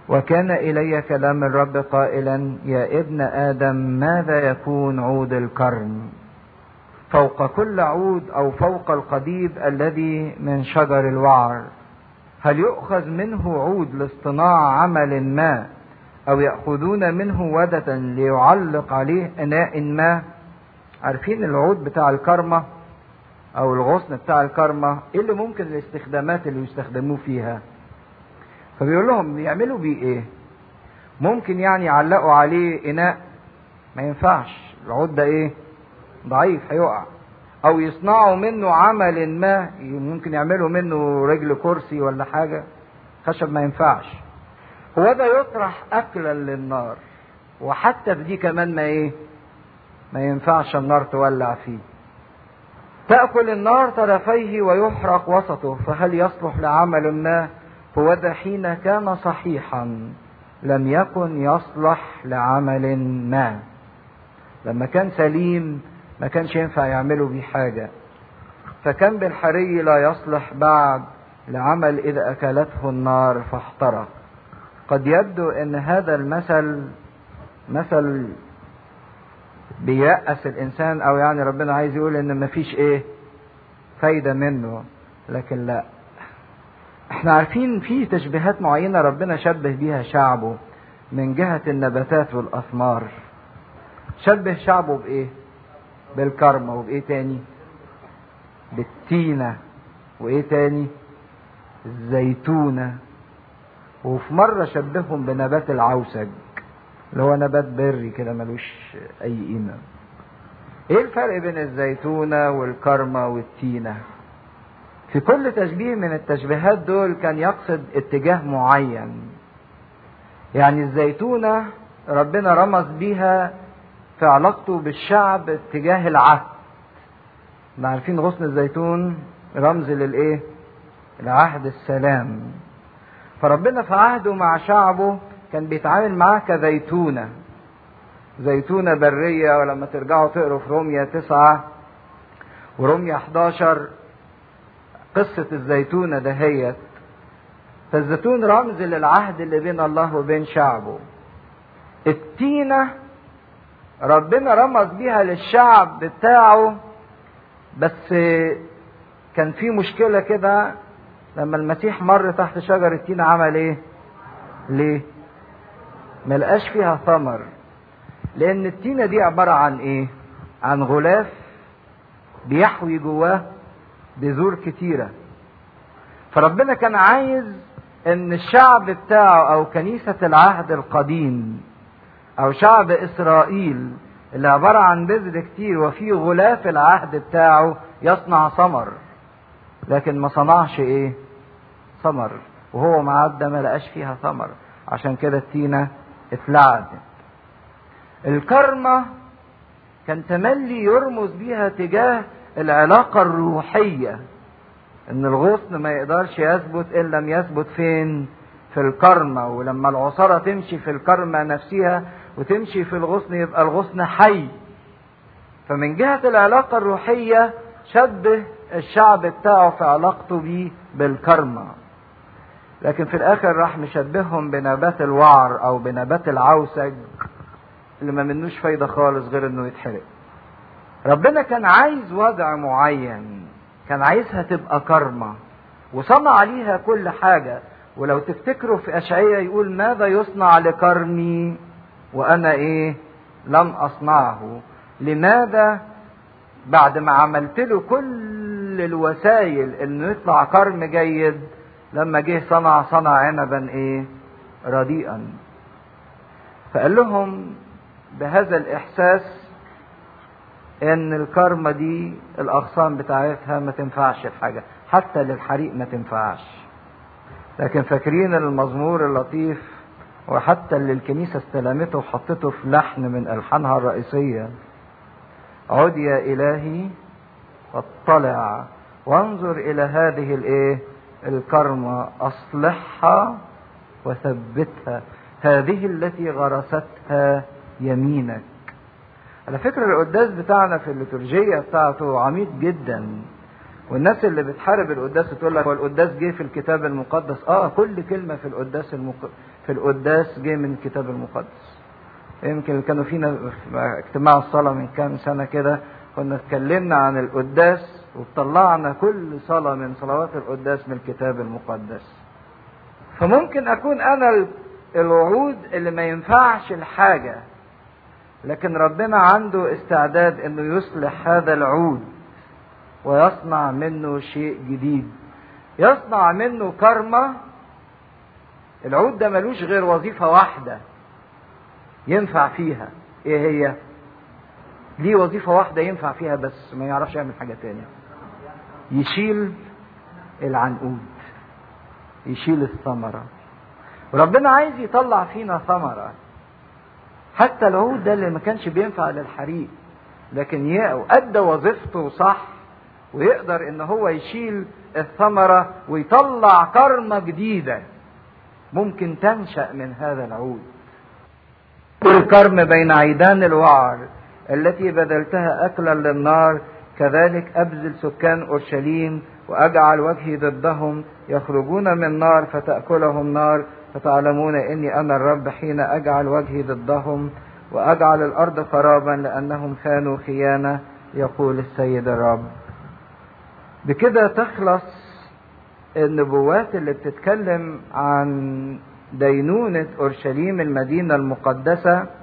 وكان إلي كلام الرب قائلا يا ابن آدم ماذا يكون عود الكرم فوق كل عود أو فوق القضيب الذي من شجر الوعر هل يؤخذ منه عود لاصطناع عمل ما أو يأخذون منه ودة ليعلق عليه إناء ما عارفين العود بتاع الكرمة أو الغصن بتاع الكرمة إيه اللي ممكن الاستخدامات اللي يستخدموه فيها فبيقول لهم يعملوا بيه إيه ممكن يعني يعلقوا عليه إناء ما ينفعش العود ده إيه ضعيف هيقع او يصنعوا منه عمل ما ممكن يعملوا منه رجل كرسي ولا حاجه خشب ما ينفعش هو ده يطرح اكلا للنار وحتى في دي كمان ما ايه ما ينفعش النار تولع فيه تأكل النار طرفيه ويحرق وسطه فهل يصلح لعمل ما هو ده حين كان صحيحا لم يكن يصلح لعمل ما لما كان سليم ما كانش ينفع يعملوا بيه حاجة فكان بالحري لا يصلح بعد لعمل إذا أكلته النار فاحترق قد يبدو أن هذا المثل مثل بيأس الإنسان أو يعني ربنا عايز يقول إن مفيش إيه فايدة منه لكن لا احنا عارفين في تشبيهات معينة ربنا شبه بيها شعبه من جهة النباتات والأثمار شبه شعبه بإيه بالكرمة وبإيه تاني بالتينة وإيه تاني الزيتونة وفي مرة شبههم بنبات العوسج اللي هو نبات بري كده ملوش أي قيمة إيه الفرق بين الزيتونة والكرمة والتينة في كل تشبيه من التشبيهات دول كان يقصد اتجاه معين يعني الزيتونة ربنا رمز بيها في علاقته بالشعب اتجاه العهد احنا عارفين غصن الزيتون رمز للايه العهد السلام فربنا في عهده مع شعبه كان بيتعامل معاه كزيتونة زيتونة برية ولما ترجعوا تقروا في رومية تسعة ورومية 11 قصة الزيتونة دهيت فالزيتون رمز للعهد اللي بين الله وبين شعبه التينة ربنا رمز بيها للشعب بتاعه بس كان في مشكلة كده لما المسيح مر تحت شجر التين عمل ايه ليه ملقاش فيها ثمر لان التينة دي عبارة عن ايه عن غلاف بيحوي جواه بذور كتيرة فربنا كان عايز ان الشعب بتاعه او كنيسة العهد القديم او شعب اسرائيل اللي عبارة عن بذر كتير وفي غلاف العهد بتاعه يصنع ثمر لكن ما صنعش ايه ثمر وهو معدى ما لقاش فيها ثمر عشان كده التينة اتلعبت الكرمة كان تملي يرمز بيها تجاه العلاقة الروحية ان الغصن ما يقدرش يثبت ان لم يثبت فين في الكرمة ولما العصارة تمشي في الكرمة نفسها وتمشي في الغصن يبقى الغصن حي فمن جهة العلاقة الروحية شبه الشعب بتاعه في علاقته بيه بالكرمة لكن في الاخر راح مشبههم بنبات الوعر او بنبات العوسج اللي ما منوش فايدة خالص غير انه يتحرق ربنا كان عايز وضع معين كان عايزها تبقى كرمة وصنع ليها كل حاجة ولو تفتكروا في أشعية يقول ماذا يصنع لكرمي وأنا إيه لم أصنعه لماذا بعد ما عملت له كل الوسائل انه يطلع كرم جيد لما جه صنع صنع عنبا ايه رديئا فقال لهم بهذا الاحساس ان الكرمه دي الاغصان بتاعتها ما تنفعش في حاجه حتى للحريق ما تنفعش لكن فاكرين المزمور اللطيف وحتى اللي الكنيسه استلمته وحطته في لحن من الحانها الرئيسيه عد يا الهي واطلع وانظر الى هذه الايه الكرمه اصلحها وثبتها هذه التي غرستها يمينك على فكرة القداس بتاعنا في الليتورجية بتاعته عميق جدا والناس اللي بتحارب القداس تقول لك هو القداس جه في الكتاب المقدس اه كل كلمه في القداس المق... في القداس جه من الكتاب المقدس يمكن كانوا فينا في اجتماع الصلاه من كام سنه كده كنا اتكلمنا عن القداس وطلعنا كل صلاه من صلوات القداس من الكتاب المقدس فممكن اكون انا الوعود اللي ما ينفعش الحاجه لكن ربنا عنده استعداد انه يصلح هذا العود ويصنع منه شيء جديد يصنع منه كرمة العود ده ملوش غير وظيفة واحدة ينفع فيها ايه هي ليه وظيفة واحدة ينفع فيها بس ما يعرفش يعمل حاجة تانية يشيل العنقود يشيل الثمرة وربنا عايز يطلع فينا ثمرة حتى العود ده اللي ما كانش بينفع للحريق لكن أدى وظيفته صح ويقدر ان هو يشيل الثمرة ويطلع كرمة جديدة ممكن تنشأ من هذا العود الكرم بين عيدان الوعر التي بذلتها أكلا للنار كذلك أبذل سكان أورشليم وأجعل وجهي ضدهم يخرجون من نار فتأكلهم نار فتعلمون إني أنا الرب حين أجعل وجهي ضدهم وأجعل الأرض خرابا لأنهم خانوا خيانة يقول السيد الرب بكده تخلص النبوات اللي بتتكلم عن دينونة أورشليم المدينة المقدسة